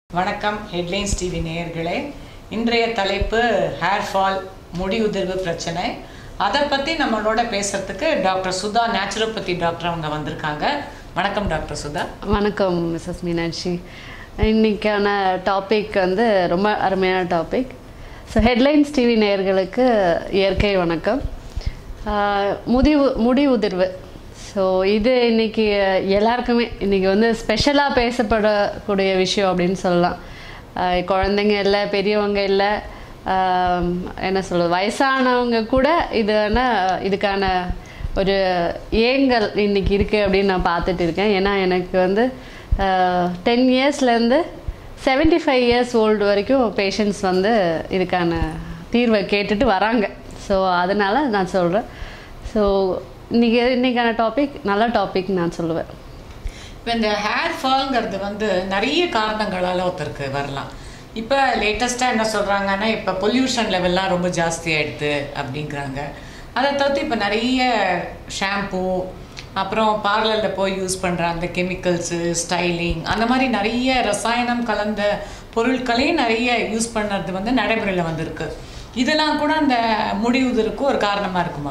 வணக்கம் headlines TV நேயர்களே இன்றைய தலைப்பு ஹேர் ஃபால் முடி உதிர்வு பிரச்சனை அதை பற்றி நம்மளோட பேசுறதுக்கு டாக்டர் சுதா நேச்சுரோபதி டாக்டர் அவங்க வந்திருக்காங்க வணக்கம் டாக்டர் சுதா வணக்கம் மிஸ்ஸஸ் மீனாட்சி இன்னைக்கான டாபிக் வந்து ரொம்ப அருமையான டாபிக் ஸோ ஹெட்லைன்ஸ் டிவி நேயர்களுக்கு இயற்கை வணக்கம் ஆஹ் முடிவு முடி உதிர்வு ஸோ இது இன்னைக்கு எல்லாருக்குமே இன்னைக்கு வந்து ஸ்பெஷலாக பேசப்படக்கூடிய விஷயம் அப்படின்னு சொல்லலாம் ஆஹ் குழந்தைங்க இல்லை பெரியவங்க இல்லை ஆஹ் என்ன சொல்கிறது வயசானவங்க கூட இதுனா இதுக்கான ஒரு ஏங்கல் இன்னைக்கு இருக்குது அப்படின்னு நான் பார்த்துட்டு இருக்கேன் ஏன்னா எனக்கு வந்து டென் இயர்ஸ்லேருந்து செவன்ட்டி ஃபைவ் இயர்ஸ் ஓல்டு வரைக்கும் பேஷண்ட்ஸ் வந்து இதுக்கான தீர்வை கேட்டுட்டு வராங்க ஸோ அதனால் நான் சொல்கிறேன் ஸோ இன்றைக்கி இன்றைக்கான டாபிக் நல்ல டாபிக் நான் சொல்லுவேன் இப்போ இந்த ஹேர் ஃபால்ங்கிறது வந்து நிறைய காரணங்களால் ஒருத்தருக்கு வரலாம் இப்போ லேட்டஸ்ட்டாக என்ன சொல்கிறாங்கன்னா இப்போ பொல்யூஷன் லெவல்லாம் ரொம்ப ஜாஸ்தி ஆயிடுது அப்படிங்கிறாங்க அதை தவிர்த்து இப்போ நிறைய ஷாம்பூ அப்புறம் பார்லரில் போய் யூஸ் பண்ணுற அந்த கெமிக்கல்ஸு ஸ்டைலிங் அந்த மாதிரி நிறைய ரசாயனம் கலந்த பொருட்களையும் நிறைய யூஸ் பண்ணுறது வந்து நடைமுறையில் வந்திருக்கு இதெல்லாம் கூட அந்த முடி உதிருக்கு ஒரு காரணமாக இருக்குமா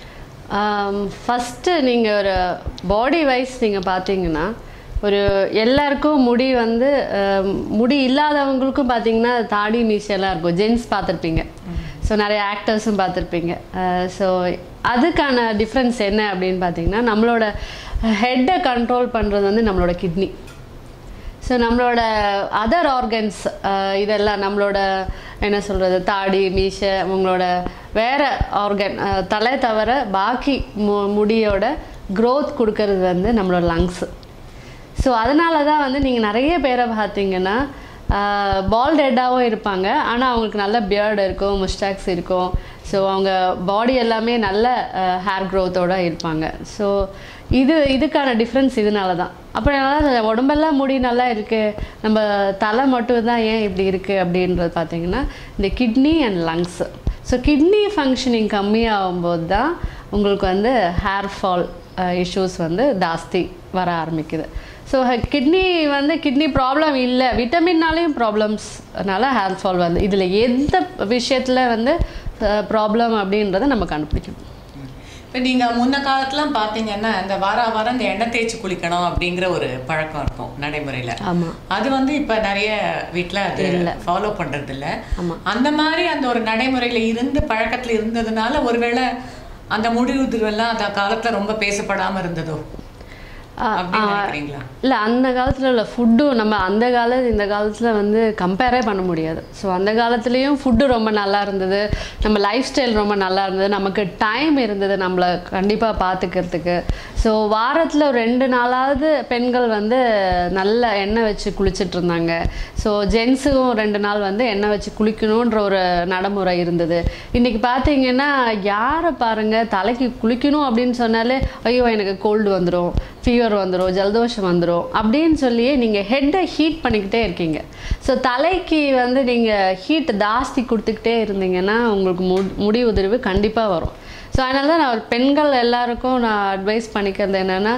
ஃபஸ்ட்டு நீங்கள் ஒரு பாடி வைஸ் நீங்கள் பார்த்தீங்கன்னா ஒரு எல்லாருக்கும் முடி வந்து ஆம், முடி இல்லாதவங்களுக்கும் பார்த்தீங்கன்னா தாடி மீசையெல்லாம் இருக்கும் ஜென்ஸ் பார்த்துருப்பீங்க ஸோ நிறைய ஆக்டர்ஸும் பார்த்துருப்பீங்க ஸோ அதுக்கான டிஃப்ரென்ஸ் என்ன அப்படின்னு பார்த்தீங்கன்னா நம்மளோட ஹெட்டை கண்ட்ரோல் பண்ணுறது வந்து நம்மளோட கிட்னி ஸோ நம்மளோட அதர் ஆர்கன்ஸ் இதெல்லாம் நம்மளோட என்ன சொல்கிறது தாடி மீசை உங்களோட வேறு ஆர்கன் தலை தவிர பாக்கி மு முடியோட க்ரோத் கொடுக்கறது வந்து நம்மளோட லங்ஸு ஸோ அதனால தான் வந்து நீங்கள் நிறைய பேரை பார்த்தீங்கன்னா பால் ஹெட்டாகவும் இருப்பாங்க ஆனால் அவங்களுக்கு நல்ல பியர்டு இருக்கும் முஸ்டாக்ஸ் இருக்கும் ஸோ அவங்க பாடி எல்லாமே நல்ல ஹேர் க்ரோத்தோட இருப்பாங்க ஸோ இது இதுக்கான டிஃப்ரென்ஸ் இதனால தான் அப்புறம் நல்லா உடம்பெல்லாம் முடி நல்லா இருக்குது நம்ம தலை மட்டும் தான் ஏன் இப்படி இருக்குது அப்படின்றது பார்த்தீங்கன்னா இந்த kidney and lungs so kidney functioning கம்மியாகும்போது தான் உங்களுக்கு வந்து ஹேர் ஃபால் இஷ்யூஸ் வந்து ஜாஸ்தி வர ஆரம்பிக்குது ஸோ கிட்னி வந்து கிட்னி ப்ராப்ளம் இல்லை விட்டமின்னாலேயும் ப்ராப்ளம்ஸ்னால ஹேர் ஃபால் வந்து இதில் எந்த விஷயத்தில் வந்து ப்ராப்ளம் அப்படின்றத நம்ம கண்டுபிடிக்கணும் இப்போ நீங்கள் முன்ன காலத்துலாம் பார்த்தீங்கன்னா இந்த வார வாரம் இந்த எண்ணெய் தேய்ச்சி குளிக்கணும் அப்படிங்கிற ஒரு பழக்கம் இருக்கும் நடைமுறையில் ஆமாம் அது வந்து இப்ப நிறைய வீட்ல அது ஃபாலோ பண்றது இல்ல ஆமா. அந்த மாதிரி அந்த ஒரு நடைமுறையில இருந்து பழக்கத்துல இருந்ததுனால ஒருவேளை அந்த முடி உதிர்வெல்லாம் அந்த காலத்துல ரொம்ப பேசப்படாம இருந்ததோ அப்படின்னு நினைக்கிறீங்களா இல்லை அந்த காலத்தில் உள்ள ஃபுட்டும் நம்ம அந்த காலத்து இந்த காலத்தில் வந்து கம்பேரே பண்ண முடியாது ஸோ அந்த காலத்துலேயும் ஃபுட்டு ரொம்ப நல்லா இருந்தது நம்ம லைஃப் ஸ்டைல் ரொம்ப நல்லா இருந்தது நமக்கு டைம் இருந்தது நம்மளை கண்டிப்பாக பார்த்துக்கிறதுக்கு ஸோ வாரத்தில் ஒரு ரெண்டு நாளாவது பெண்கள் வந்து நல்ல எண்ணெய் வச்சு குளிச்சிட்டு இருந்தாங்க ஸோ ஜென்ஸுக்கும் ரெண்டு நாள் வந்து எண்ணெய் வச்சு குளிக்கணுன்ற ஒரு நடைமுறை இருந்தது இன்றைக்கி பார்த்தீங்கன்னா யாரை பாருங்கள் தலைக்கு குளிக்கணும் அப்படின்னு சொன்னாலே ஐயோ எனக்கு கோல்டு வந்துடும் ஃபீவர் வந்துடும் ஜலதோஷம் வந்துடும் அப்படின்னு சொல்லியே நீங்கள் ஹெட்டை ஹீட் பண்ணிக்கிட்டே இருக்கீங்க ஸோ தலைக்கு வந்து நீங்கள் ஹீட் ஜாஸ்தி கொடுத்துக்கிட்டே இருந்தீங்கன்னா உங்களுக்கு மு முடி உதிர்வு கண்டிப்பாக வரும் ஸோ அதனால தான் நான் பெண்கள் எல்லாருக்கும் நான் அட்வைஸ் பண்ணிக்கிறது என்னென்னா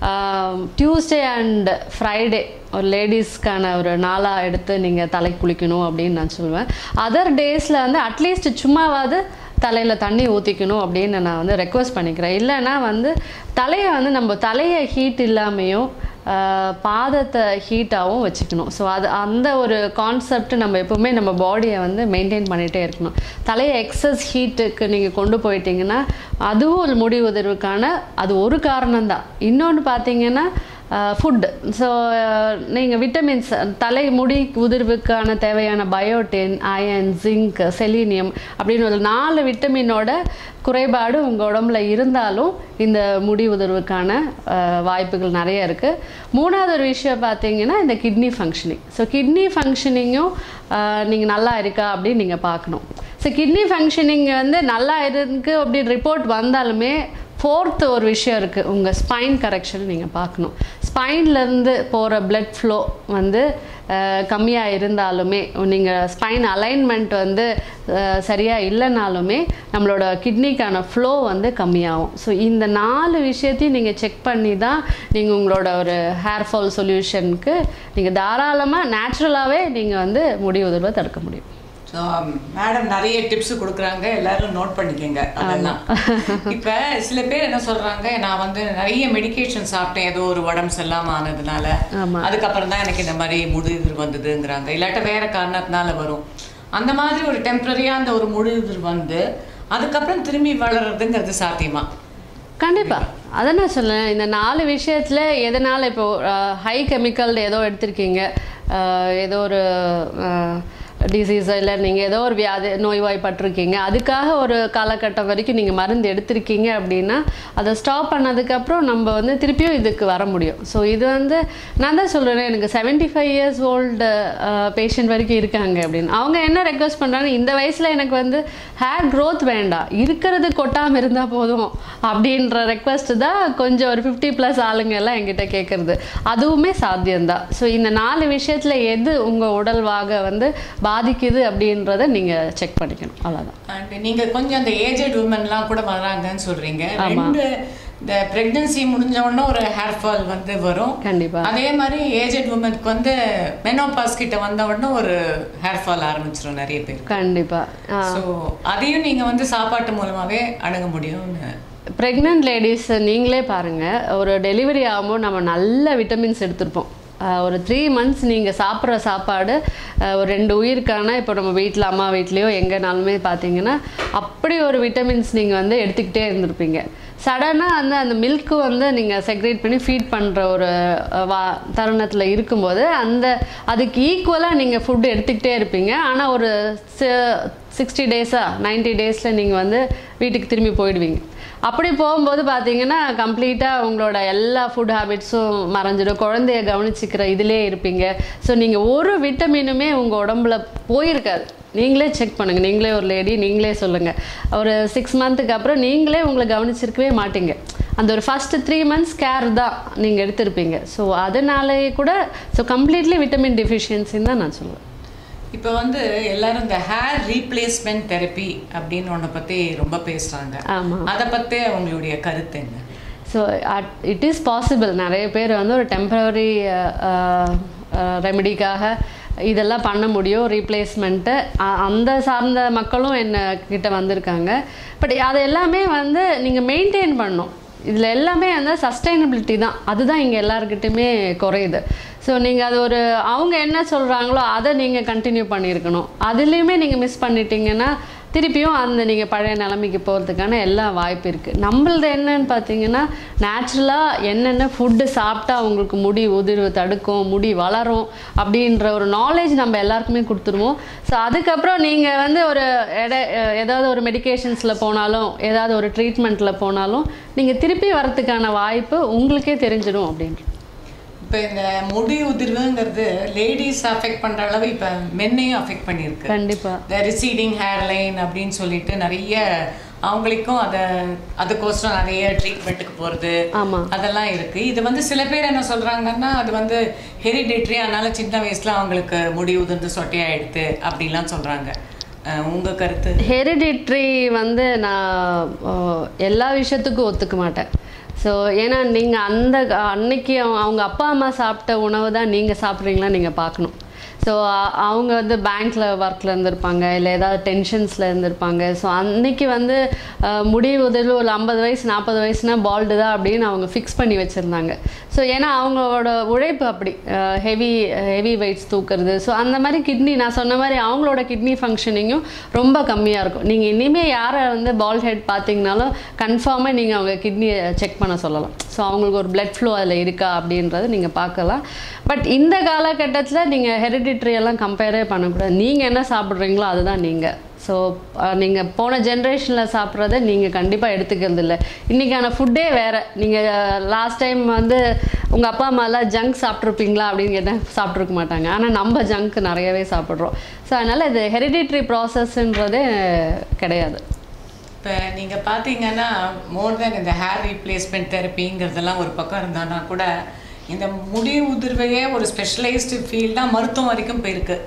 டியூஸ்டே அண்ட் ஃப்ரைடே ஒரு லேடிஸ்க்கான ஒரு நாளாக எடுத்து நீங்கள் தலைக்கு குளிக்கணும் அப்படின்னு நான் சொல்லுவேன் அதர் டேஸில் வந்து அட்லீஸ்ட் சும்மாவாவது தலையில் தண்ணி ஊற்றிக்கணும் அப்படின்னு நான் வந்து ரெக்வஸ்ட் பண்ணிக்கிறேன் இல்லைன்னா வந்து தலையை வந்து நம்ம தலையை ஹீட் இல்லாமையும் ஆஹ், பாதத்தை ஹீட்டாகவும் வச்சுக்கணும் ஸோ அது அந்த ஒரு கான்செப்ட் நம்ம எப்பவுமே நம்ம பாடியை வந்து மெயின்டைன் பண்ணிகிட்டே இருக்கணும் தலையை எக்ஸஸ் ஹீட்டுக்கு நீங்கள் கொண்டு போயிட்டீங்கன்னா அதுவும் ஒரு முடி உதிர்வுக்கான அது ஒரு காரணம் தான் இன்னொன்று பார்த்தீங்கன்னா ஃபுட் ஸோ நீங்கள் விட்டமின்ஸ் தலை முடி உதிர்வுக்கான தேவையான பயோட்டின் அயன் ஜிங்க் செலீனியம் அப்படின்னு ஒரு நாலு விட்டமினோட குறைபாடு உங்கள் உடம்புல இருந்தாலும் இந்த முடி உதிர்வுக்கான அஹ், வாய்ப்புகள் நிறைய இருக்குது மூணாவது ஒரு விஷயம் பார்த்தீங்கன்னா இந்த கிட்னி ஃபங்க்ஷனிங் ஸோ கிட்னி ஃபங்க்ஷனிங்கும் நீங்கள் நல்லா இருக்கா அப்படின்னு நீங்கள் பார்க்கணும் ஸோ கிட்னி ஃபங்க்ஷனிங் வந்து நல்லா இருக்கு அப்படின்னு ரிப்போர்ட் வந்தாலுமே ஃபோர்த் ஒரு விஷயம் இருக்குது உங்கள் ஸ்பைன் கரெக்ஷன் நீங்கள் பார்க்கணும் ஸ்பைன்லேருந்து போகிற blood flow வந்து கம்மியாக இருந்தாலுமே நீங்கள் ஸ்பைன் அலைன்மெண்ட் வந்து சரியாக இல்லைனாலுமே நம்மளோட கிட்னிக்கான ஃப்ளோ வந்து கம்மியாகும் ஸோ இந்த நாலு விஷயத்தையும் நீங்கள் செக் பண்ணி தான் நீங்கள் உங்களோட ஒரு ஹேர் ஃபால் சொல்யூஷனுக்கு நீங்கள் தாராளமாக நேச்சுரலாகவே நீங்கள் வந்து முடி உதிர்வை தடுக்க முடியும் ஸோ மேடம் நிறைய டிப்ஸ் கொடுக்குறாங்க எல்லாரும் நோட் பண்ணிக்கோங்க அதெல்லாம் இப்போ சில பேர் என்ன சொல்றாங்க நான் வந்து நிறைய மெடிகேஷன் சாப்பிட்டேன் ஏதோ ஒரு உடம்பு சரியில்லாம ஆனதுனால ஆமா. அதுக்கப்புறம் தான் எனக்கு இந்த மாதிரி முழுதிர் வந்ததுங்கிறாங்க இல்லாட்ட வேற காரணத்தினால வரும் அந்த மாதிரி ஒரு டெம்பரரியாக அந்த ஒரு முழுதிர் வந்து அதுக்கப்புறம் திரும்பி வளர்றதுங்கிறது சாத்தியமா கண்டிப்பா அதை நான் சொல்லேன் இந்த நாலு விஷயத்துல எதனால இப்போ ஹை கெமிக்கல் ஏதோ எடுத்திருக்கீங்க அஹ், ஏதோ ஒரு டிசீஸ் இல்லை நீங்கள் ஏதோ ஒரு வியாதி நோய்வாய்ப்பட்டிருக்கீங்க அதுக்காக ஒரு காலகட்டம் வரைக்கும் நீங்கள் மருந்து எடுத்திருக்கீங்க அப்படின்னா அதை ஸ்டாப் பண்ணதுக்கப்புறம் நம்ம வந்து திருப்பியும் இதுக்கு வர முடியும் ஸோ இது வந்து நான் தான் சொல்கிறேன் எனக்கு 75 ஃபைவ் இயர்ஸ் ஓல்டு பேஷண்ட் வரைக்கும் இருக்காங்க அப்படின்னு அவங்க என்ன ரெக்வஸ்ட் பண்ணுறாங்க இந்த வயசில் எனக்கு வந்து ஹேர் growth வேண்டாம் இருக்கிறது கொட்டாமல் இருந்தால் போதும் அப்படின்ற ரெக்வஸ்ட் தான் கொஞ்சம் ஒரு ஃபிஃப்டி ப்ளஸ் ஆளுங்க எல்லாம் என்கிட்ட கேட்குறது அதுவுமே சாத்தியம்தான் ஸோ இந்த நாலு விஷயத்தில் எது உங்கள் உடல்வாக வந்து பாதிக்குது அப்படின்றத நீங்கள் செக் பண்ணிக்கணும் அவ்வளோதான் அண்ட் நீங்க கொஞ்சம் அந்த ஏஜட் உமன்லாம் கூட வராங்கன்னு சொல்றீங்க ரெண்டு இந்த பிரெக்னன்சி முடிஞ்ச உடனே ஒரு ஹேர் ஃபால் வந்து வரும் கண்டிப்பா அதே மாதிரி ஏஜட் உமனுக்கு வந்து மெனோபாஸ் கிட்ட வந்த உடனே ஒரு ஹேர் ஃபால் ஆரம்பிச்சிரும் நிறைய பேர் கண்டிப்பாக ஸோ அதையும் நீங்க வந்து சாப்பாட்டு மூலமாவே அணுக முடியும்னு ப்ரெக்னென்ட் லேடிஸ் நீங்களே பாருங்கள் ஒரு டெலிவரி ஆகும்போது நம்ம நல்ல விட்டமின்ஸ் எடுத்திருப்போம் ஆஹ் ஒரு த்ரீ மந்த்ஸ் நீங்கள் சாப்பிட்ற சாப்பாடு ஆஹ் ஒரு ரெண்டு உயிருக்கான இப்போ நம்ம வீட்டில் அம்மா வீட்லேயோ எங்கேனாலுமே பார்த்தீங்கன்னா அப்படி ஒரு விட்டமின்ஸ் நீங்கள் வந்து எடுத்துக்கிட்டே இருந்திருப்பீங்க சடனாக வந்து அந்த மில்க்கு வந்து நீங்கள் செக்ரேட் பண்ணி ஃபீட் பண்ணுற ஒரு அஹ், வா தருணத்தில் இருக்கும்போது அந்த அதுக்கு ஈக்குவலாக நீங்கள் ஃபுட்டு எடுத்துக்கிட்டே இருப்பீங்க ஆனால் ஒரு சிக்ஸ்டி டேஸாக நைன்டி டேஸில் நீங்கள் வந்து வீட்டுக்கு திரும்பி போயிடுவீங்க அப்படி போகும்போது பார்த்தீங்கன்னா கம்ப்ளீட்டாக உங்களோட எல்லா ஃபுட் ஹேபிட்ஸும் மறைஞ்சிடும் குழந்தைய கவனிச்சிக்கிற இதிலே இருப்பீங்க ஸோ நீங்கள் ஒரு விட்டமினுமே உங்கள் உடம்புல போயிருக்காது நீங்களே செக் பண்ணுங்கள் நீங்களே ஒரு லேடி நீங்களே சொல்லுங்கள் ஒரு சிக்ஸ் மந்த்துக்கு அப்புறம் நீங்களே உங்களை கவனிச்சிருக்கவே மாட்டீங்க அந்த ஒரு ஃபஸ்ட்டு த்ரீ மந்த்ஸ் கேர் தான் நீங்கள் எடுத்திருப்பீங்க ஸோ அதனாலேயே கூட ஸோ கம்ப்ளீட்லி விட்டமின் டெஃபிஷியன்சின்னு தான் நான் சொல்லுவேன் இப்போ வந்து எல்லாரும் இந்த ஹேர் ரீப்ளேஸ்மெண்ட் தெரப்பி அப்படின்னு ஒன்றை பத்தி ரொம்ப பேசுறாங்க ஆமாம் அதை பத்தி உங்களுடைய கருத்து என்ன ஸோ இட் இஸ் பாசிபிள் நிறைய பேர் வந்து ஒரு டெம்பரரி ரெமெடிக்காக இதெல்லாம் பண்ண முடியும் ரீப்ளேஸ்மெண்ட்டு அந்த சார்ந்த மக்களும் என்ன கிட்ட வந்திருக்காங்க பட் அது எல்லாமே வந்து நீங்கள் மெயின்டைன் பண்ணணும் இதில் எல்லாமே வந்து சஸ்டைனபிலிட்டி தான் அதுதான் இங்கே எல்லாருக்கிட்டையுமே குறையுது ஸோ நீங்கள் அது ஒரு அவங்க என்ன சொல்கிறாங்களோ அதை நீங்கள் கண்டினியூ பண்ணியிருக்கணும் அதுலேயுமே நீங்கள் மிஸ் பண்ணிட்டீங்கன்னா திருப்பியும் அந்த நீங்கள் பழைய நிலைமைக்கு போகிறதுக்கான எல்லா வாய்ப்பு இருக்குது நம்மளது என்னன்னு பார்த்தீங்கன்னா நேச்சுரலாக என்னென்ன ஃபுட்டு சாப்பிட்டா உங்களுக்கு முடி உதிர்வு தடுக்கும் முடி வளரும் அப்படின்ற ஒரு நாலேஜ் நம்ம எல்லாருக்குமே கொடுத்துருவோம் ஸோ அதுக்கப்புறம் நீங்கள் வந்து ஒரு எட ஏதாவது ஒரு மெடிகேஷன்ஸில் போனாலும் ஏதாவது ஒரு ட்ரீட்மெண்ட்டில் போனாலும் நீங்கள் திருப்பி வரத்துக்கான வாய்ப்பு உங்களுக்கே தெரிஞ்சிடும் அப்படின்ற இப்போ இந்த முடி உதிர்வுங்கிறது லேடிஸ் அஃபெக்ட் பண்ற அளவு இப்போ மென்னையும் அஃபெக்ட் பண்ணியிருக்கு கண்டிப்பாக இந்த ரிசீடிங் ஹேர் லைன் அப்படின்னு சொல்லிட்டு நிறைய அவங்களுக்கும் அதை அதுக்கோசரம் நிறைய ட்ரீட்மெண்ட்டுக்கு போகிறது ஆமாம் அதெல்லாம் இருக்கு இது வந்து சில பேர் என்ன சொல்றாங்கன்னா அது வந்து ஹெரிடேட்ரி அதனால சின்ன வயசுல அவங்களுக்கு முடி உதிர்ந்து சொட்டையாயிடுது அப்படிலாம் சொல்றாங்க அஹ் உங்க கருத்து ஹெரிடிட்ரி வந்து நான் அஹ், எல்லா விஷயத்துக்கும் ஒத்துக்க மாட்டேன் ஸோ ஏன்னா நீங்கள் அந்த அன்னைக்கு அவங்க அவங்க அப்பா அம்மா சாப்பிட்ட உணவு தான் நீங்கள் சாப்பிட்றீங்களா நீங்கள் பார்க்கணும் ஸோ அவங்க வந்து பேங்க்கில் ஒர்க்கில் இருந்திருப்பாங்க இல்லை ஏதாவது டென்ஷன்ஸில் இருந்திருப்பாங்க ஸோ அன்னைக்கு வந்து அஹ், முடி உதவி ஒரு ஐம்பது வயசு நாற்பது வயசுனா பால்டு தான் அப்படின்னு அவங்க ஃபிக்ஸ் பண்ணி வச்சுருந்தாங்க ஸோ ஏன்னா அவங்களோட உழைப்பு அப்படி ஹெவி ஹெவி வெயிட்ஸ் தூக்குறது ஸோ அந்த மாதிரி கிட்னி நான் சொன்ன மாதிரி அவங்களோட கிட்னி ஃபங்க்ஷனிங்கும் ரொம்ப கம்மியாக இருக்கும் நீங்கள் இனிமேல் யாரை வந்து பால் ஹெட் பார்த்தீங்கனாலும் கன்ஃபார்மாக நீங்கள் அவங்க கிட்னியை செக் பண்ண சொல்லலாம் ஸோ அவங்களுக்கு ஒரு blood flow அதில் இருக்கா அப்படின்றத நீங்கள் பார்க்கலாம் பட் இந்த காலகட்டத்தில் நீங்கள் ஹெரிடிட்ரி எல்லாம் கம்பேரே பண்ணக்கூடாது நீங்கள் என்ன சாப்பிட்றீங்களோ அதுதான் நீங்கள் ஸோ நீங்கள் போன ஜென்ரேஷனில் சாப்பிட்றத நீங்கள் கண்டிப்பாக எடுத்துக்கிறது இல்லை இன்றைக்கான ஃபுட்டே வேறு நீங்கள் லாஸ்ட் டைம் வந்து உங்கள் அப்பா அம்மாலாம் ஜங்க் சாப்பிட்ருப்பீங்களா அப்படின்னு கேட்டால் சாப்பிட்ருக்க மாட்டாங்க ஆனால் நம்ம ஜங்க் நிறையவே சாப்பிட்றோம் ஸோ அதனால் இது ஹெரிடிட்ரி ப்ராசஸ்ன்றதே கிடையாது இப்போ நீங்கள் பார்த்தீங்கன்னா மோர் தென் இந்த ஹேர் ரீப்ளேஸ்மெண்ட் தெரப்பிங்கிறதெல்லாம் ஒரு பக்கம் இருந்தானா கூட இந்த முடி உதிர்வையே ஒரு ஸ்பெஷலைஸ்டு ஃபீல்டாக மருத்துவம் வரைக்கும் போயிருக்கு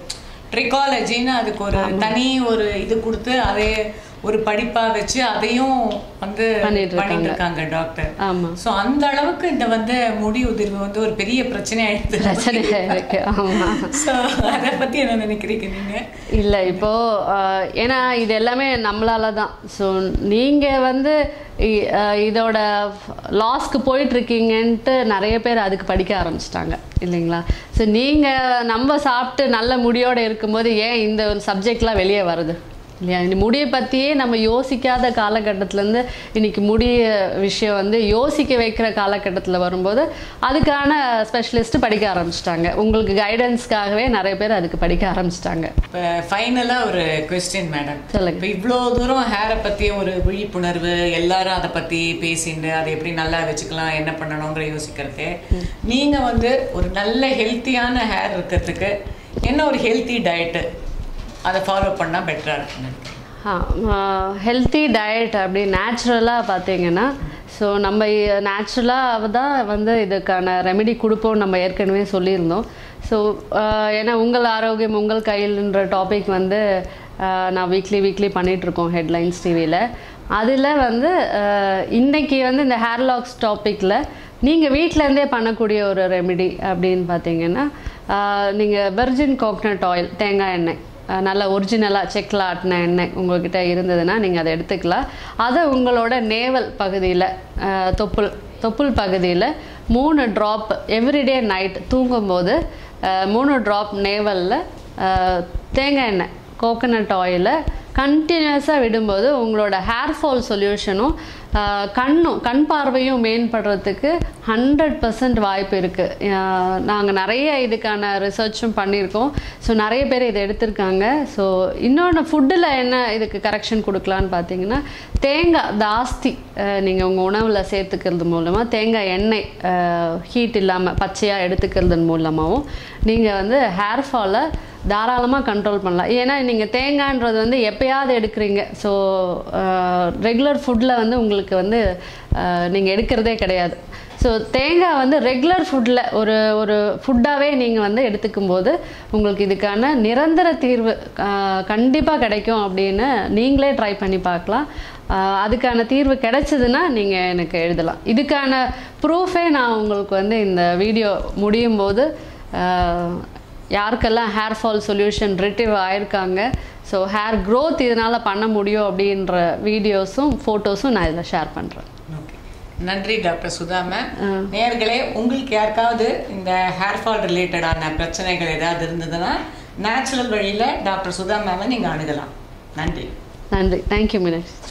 ட்ரிகாலஜின்னு அதுக்கு ஒரு தனி ஒரு இது கொடுத்து அதே ஒரு படிப்பா வச்சு அதையும் வந்து பண்ணிட்டு பண்ணிட்டு இருக்காங்க டாக்டர் ஆமா சோ அந்த அளவுக்கு இந்த வந்து முடி உதிர்வு வந்து ஒரு பெரிய பிரச்சனை ஆயிடுது பிரச்சனையா இருக்கு ஆமா சோ அத பத்தி என்ன நினைக்கிறீங்க நீங்க இல்லை இப்போ ஆஹ், ஏன்னா இது எல்லாமே நம்மளால தான் ஸோ நீங்கள் வந்து இ- ஆஹ், இதோட லாஸ்க்கு போயிட்டுருக்கீங்கன்ட்டு நிறைய பேர் அதுக்கு படிக்க ஆரம்பிச்சிட்டாங்க இல்லைங்களா ஸோ நீங்கள் நம்ம சாப்பிட்டு நல்ல முடியோடு இருக்கும்போது ஏன் இந்த ஒரு சப்ஜெக்ட்லாம் வெளியே வருது இல்லையா இந்த முடியை பற்றியே நம்ம யோசிக்காத காலகட்டத்திலேருந்து இன்னைக்கு முடிய விஷயம் வந்து யோசிக்க வைக்கிற காலகட்டத்தில் வரும்போது அதுக்கான ஸ்பெஷலிஸ்ட் படிக்க ஆரம்பிச்சிட்டாங்க உங்களுக்கு கைடன்ஸ்க்காகவே நிறைய பேர் அதுக்கு படிக்க ஆரம்பிச்சிட்டாங்க இப்ப ஃபைனலா ஒரு கொஸ்டின் மேடம் சொல்லுங்க இப்ப இவ்வளோ தூரம் ஹேரை பத்தி ஒரு விழிப்புணர்வு எல்லாரும் அதை பத்தி பேசிண்டு அதை எப்படி நல்லா வச்சுக்கலாம் என்ன பண்ணணுங்கிற யோசிக்கிறது நீங்க வந்து ஒரு நல்ல ஹெல்த்தியான ஹேர் இருக்கிறதுக்கு என்ன ஒரு ஹெல்த்தி டயட்டு அதை ஃபாலோ பண்ணா பெட்டரா இருக்குன்னு ஹெல்த்தி டயட் அப்படி நேச்சுரலாக பார்த்தீங்கன்னா ஸோ நம்ம நேச்சுரலாக தான் வந்து இதுக்கான ரெமெடி கொடுப்போம் நம்ம ஏற்கனவே சொல்லியிருந்தோம் ஸோ ஏன்னா உங்கள் ஆரோக்கியம் உங்கள் கையில்ன்ற டாபிக் வந்து ஆஹ், நான் வீக்லி வீக்லி பண்ணிகிட்ருக்கோம் ஹெட்லைன்ஸ் டிவியில் அதில் வந்து ஆஹ், இன்னைக்கு வந்து இந்த ஹேர் லாக்ஸ் டாப்பிக்கில் நீங்கள் வீட்டிலேருந்தே பண்ணக்கூடிய ஒரு ரெமெடி அப்படின்னு பார்த்தீங்கன்னா நீங்கள் வெர்ஜின் கோக்னட் ஆயில் தேங்காய் எண்ணெய் அஹ் நல்ல ஒரிஜினலாக செக்கில் ஆட்டின எண்ணெய் உங்கள்கிட்ட இருந்ததுன்னா நீங்கள் அதை எடுத்துக்கலாம் அதை உங்களோட நேவல் பகுதியில் தொப்புள் தொப்புள் பகுதியில் மூணு ட்ராப் எவ்ரிடே நைட் தூங்கும்போது அஹ், மூணு ட்ராப் நேவலில் தேங்காய் எண்ணெய் கோகனட் ஆயிலை கண்டினியூஸாக விடும்போது உங்களோட ஹேர் ஃபால் சொல்யூஷனும் கண்ணும் கண் பார்வையும் மேம்படுறதுக்கு ஹண்ட்ரட் பர்சன்ட் வாய்ப்பு இருக்குது நாங்கள் நிறைய இதுக்கான ரிசர்ச்சும் பண்ணியிருக்கோம் ஸோ நிறைய பேர் இதை எடுத்திருக்காங்க ஸோ இன்னொன்று ஃபுட்டில் என்ன இதுக்கு கரெக்ஷன் கொடுக்கலான்னு பார்த்தீங்கன்னா தேங்காய் ஜாஸ்தி நீங்கள் உங்கள் உணவில் சேர்த்துக்கிறது மூலமாக தேங்காய் எண்ணெய் ஹீட் இல்லாமல் பச்சையாக எடுத்துக்கிறது மூலமாகவும் நீங்கள் வந்து ஹேர் ஃபாலை தாராளமாக கண்ட்ரோல் பண்ணலாம் ஏன்னா நீங்கள் தேங்காய்ன்றது வந்து எப்பயாவது எடுக்கிறீங்க ஸோ ரெகுலர் ஃபுட்டில் வந்து உங்களுக்கு வந்து நீங்கள் எடுக்கிறதே கிடையாது ஸோ தேங்காய் வந்து ரெகுலர் ஃபுட்டில் ஒரு ஒரு ஃபுட்டாகவே நீங்கள் வந்து எடுத்துக்கும் போது உங்களுக்கு இதுக்கான நிரந்தர தீர்வு கண்டிப்பாக கிடைக்கும் அப்படின்னு நீங்களே ட்ரை பண்ணி பார்க்கலாம் ஆஹ் அதுக்கான தீர்வு கிடைச்சதுன்னா நீங்கள் எனக்கு எழுதலாம் இதுக்கான ப்ரூஃபே நான் உங்களுக்கு வந்து இந்த வீடியோ முடியும் போது ஆஹ் யாருக்கெல்லாம் ஹேர் ஃபால் சொல்யூஷன் ரிட்டிவ் ஆயிருக்காங்க ஸோ ஹேர் growth இதனால் பண்ண முடியும் அப்படின்ற வீடியோஸும் ஃபோட்டோஸும் நான் இதில் ஷேர் பண்ணுறேன் ஓகே நன்றி டாக்டர் சுதாம நேர்களே உங்களுக்கு யாருக்காவது இந்த ஹேர் ஃபால் ரிலேட்டடான பிரச்சனைகள் ஏதாவது இருந்ததுன்னா நேச்சுரல் வழியில் டாக்டர் சுதா மேமை நீங்கள் அணுகலாம் நன்றி நன்றி தேங்க்யூ மினேஷ்